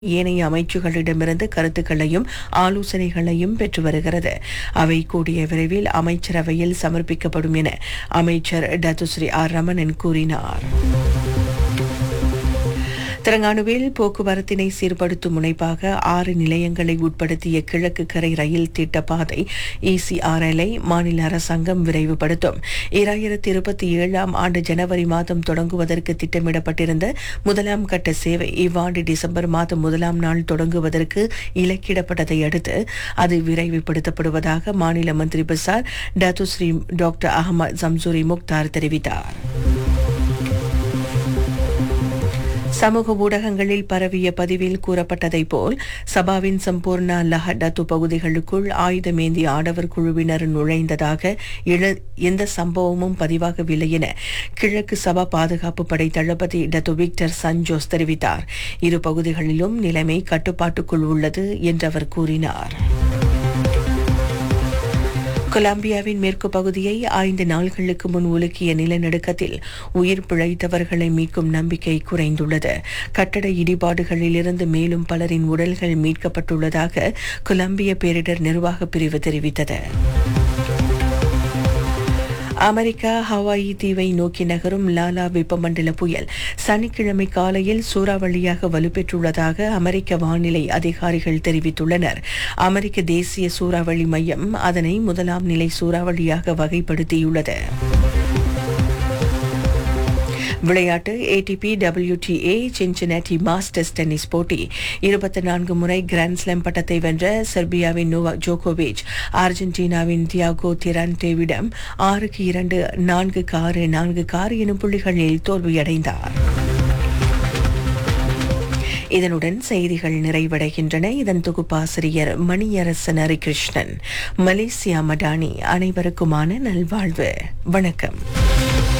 ஏனைய அமைச்சுகளிடமிருந்து கருத்துக்களையும் ஆலோசனைகளையும் பெற்று வருகிறது அவை கூடிய விரைவில் அமைச்சரவையில் சமர்ப்பிக்கப்படும் என அமைச்சர் டத்துஸ்ரீ ஆர் ரமணன் கூறினார் தெலங்கானுவில் போக்குவரத்தினை சீர்படுத்தும் முனைப்பாக ஆறு நிலையங்களை உட்படுத்திய கிழக்கு கரை ரயில் திட்ட பாதை இசிஆர்எல்ஐ மாநில அரசாங்கம் விரைவுபடுத்தும் இராயிரத்தி இருபத்தி ஏழாம் ஆண்டு ஜனவரி மாதம் தொடங்குவதற்கு திட்டமிடப்பட்டிருந்த முதலாம் கட்ட சேவை இவ்வாண்டு டிசம்பர் மாதம் முதலாம் நாள் தொடங்குவதற்கு இலக்கிடப்பட்டதை அடுத்து அது விரைவுபடுத்தப்படுவதாக மாநில மந்திரி பசார் Datuk Seri doctor Ahmad Samsuri Mokhtar தெரிவித்தார் சமூக ஊடகங்களில் பரவிய பதிவில் கூறப்பட்டதைப் போல் சபாவின் சம்பூர்ணா லஹடத்து பகுதிகளுக்குள் ஆயுதமேந்திய ஆடவர் குழுவினர் நுழைந்ததாக இழ- எந்த சம்பவமும் பதிவாகவில்லை என கிழக்கு சபா பாதுகாப்பு படை தளபதி டத்து விக்டர் சஞ்சோஸ் தெரிவித்தார் இரு பகுதிகளிலும் நிலைமை கட்டுப்பாட்டுக்குள் உள்ளது என்று அவர் கூறினார் கொலம்பியாவின் மேற்கு பகுதியை ஐந்து நாள்களுக்கு முன் உலுக்கிய நிலநடுக்கத்தில் உயிர் பிழைத்தவர்களை மீட்கும் நம்பிக்கை குறைந்துள்ளது கட்டட இடிபாடுகளிலிருந்து மேலும் பலரின் உடல்கள் மீட்கப்பட்டுள்ளதாக கொலம்பிய பேரிடர் நிர்வாக பிரிவு தெரிவித்தது அமெரிக்கா ஹவாயி தீவை நோக்கி நகரும் லாலா வெப்பமண்டல புயல் சனிக்கிழமை காலையில் சூறாவளியாக வலுப்பெற்றுள்ளதாக அமெரிக்க வானிலை அதிகாரிகள் தெரிவித்துள்ளனர் அமெரிக்க தேசிய சூறாவளி மையம் அதனை முதலாம் நிலை சூறாவளியாக வகைப்படுத்தியுள்ளது விளையாட்டு ATP WTA Cincinnati Masters tennis போட்டி இருபத்தி நான்கு முறை கிராண்ட் ஸ்லாம் பட்டத்தை வென்ற செர்பியாவின் நோவாக் ஜோகோவிச் அர்ஜென்டினாவின் தியாகோ திரான்டேவிடம் ஆறுக்கு இரண்டு நான்கு ஆறு நான்கு ஆறு எனும் புள்ளிகளில் தோல்வியடைந்தார் இதனுடன் செய்திகள் நிறைவடைகின்றன இதன் தொகுப்பாசிரியர் மணியரசன் ஹரிகிருஷ்ணன் மலேசியா மடானி அனைவருக்குமான நல்வாழ்வு வணக்கம்